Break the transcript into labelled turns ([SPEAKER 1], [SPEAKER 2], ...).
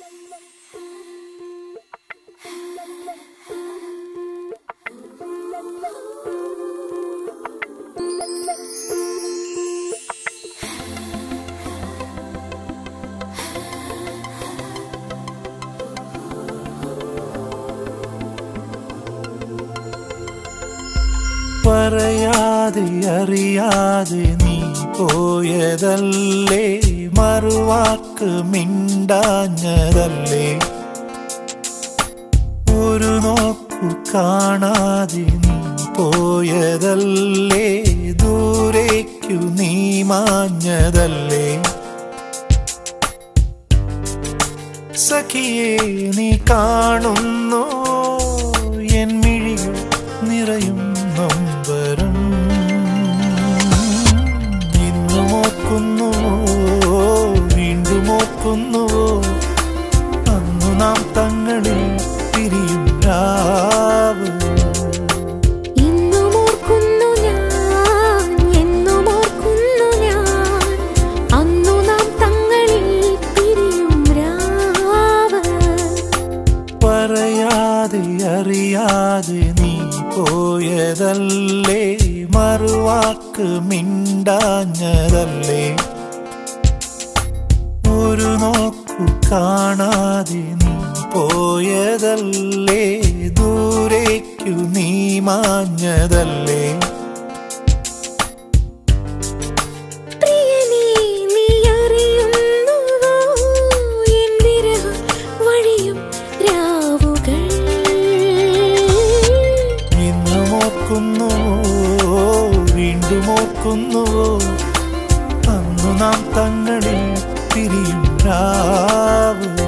[SPEAKER 1] പറയാതെ അറിയാതെ നീ പോയതല്ലേ മറുവാക്ക് മിണ്ടാഞ്ഞതല്ലേ ഒരു നോക്കു കാണാതെ നീ പോയതല്ലേ ദൂരേക്കു നീ മാഞ്ഞതല്ലേ സഖിയെ നീ കാണുന്നു എൻ മിഴികൾ നിറയും നൊമ്പരം ഇന്നു മോക്കുന്നു വീണ്ടും ഓർക്കുന്നു അന്നു നാം തങ്ങളിൽ പിരിയും രാവ്
[SPEAKER 2] ഇന്നും ഓർക്കുന്നു ഞാൻ എന്നും ഓർക്കുന്നു ഞാൻ അന്നു നാം തങ്ങളിൽ പിരിയും രാവ്
[SPEAKER 1] പറയാതെ അറിയാതെ നീ പോയതല്ലേ മറുവാക്ക് മിണ്ടാഞ്ഞതല്ലേ ഒരു നോക്കു കാണാതെ നീ പോയതല്ലേ ദൂരേക്കു നീ മാഞ്ഞതല്ലേ
[SPEAKER 2] പ്രിയനേ നീ അറിയുന്നുവോ എൻ വിരഹം വഴിയും രാവുകൾ
[SPEAKER 1] ഇന്നും ഓർക്കുന്നു വീണ്ടും ഓർക്കുന്നു അന്നു നാം തങ്ങളിൽ പിരിയും രാവ്